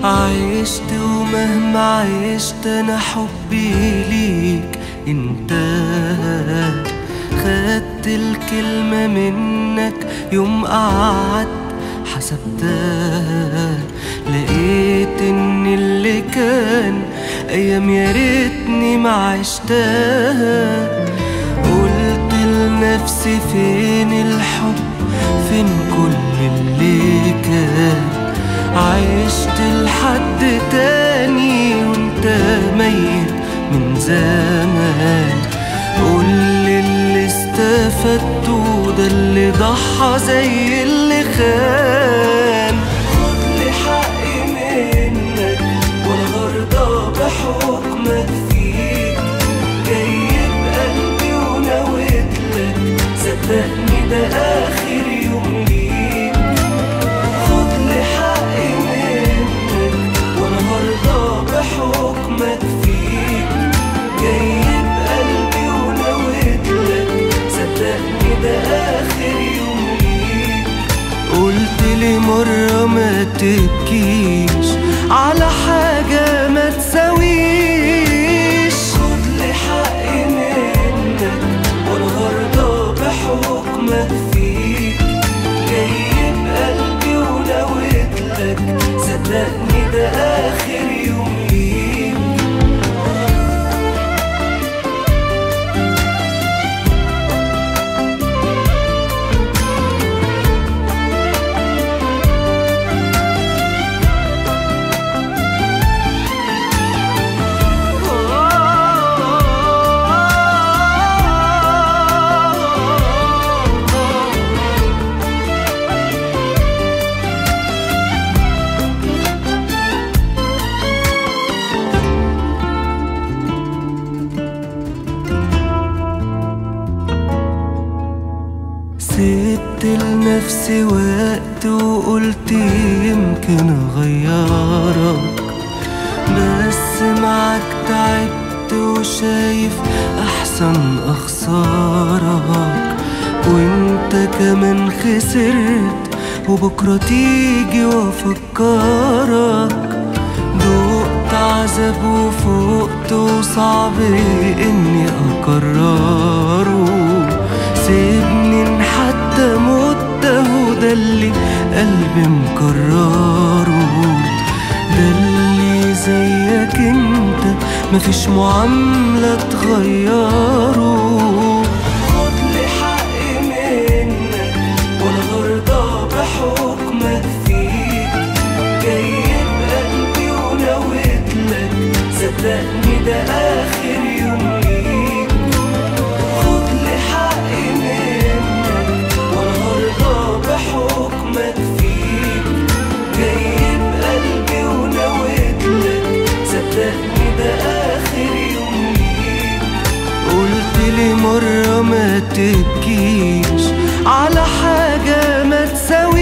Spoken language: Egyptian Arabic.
عشت ومهما عشت انا حبي ليك انتهى خدت الكلمة منك يوم قعدت حسبتها لقيت ان اللي كان ايام يا ريتني ما عشتها قلت لنفسي فين الحب فين كل اللي كان عشت لحد تاني وانت ميت من زمان قول اللي استفدته ده اللي ضحى زي اللي خان خد لي حقي منك وانا هرضى بحكمك فيك جاي بقلبي ونويت لك صدقني ده اخر يوم ليك خد لي حقي منك وانا هرضى بحكمك فيك جاي بقلبي ونويت لك صدقني ده اخر يوم ليك قلت لي مرة ما تبكيش على حاجة ما تساويش خد لي حقي منك وانا هرضى بحكمك فيك جاي بقلبي ونويت لك صدقني ده آخر يوم ليك سبت لنفسي وقت وقلت يمكن اغيرك بس معاك تعبت وشايف احسن اخسارك وانت كمان خسرت وبكرة تيجي وافكرك دقت عذاب وفقت وصعب اني اكرره سيبني ان حتى مت اهو ده اللي قلبي مكرره ده اللي زيك انت مفيش معاملة تغيره خد لي حقي منك وانا هرضى بحكمك فيك جاي بقلبي ونويت لك صدقني ده اخر يوم ليك خد لي حقي منك وانا هرضى بحكمك فيك جاي بقلبي ونويت لك صدقني ده اخر يوم ليك قلت لي مرة ما تبكيش على حاجة ما تساويش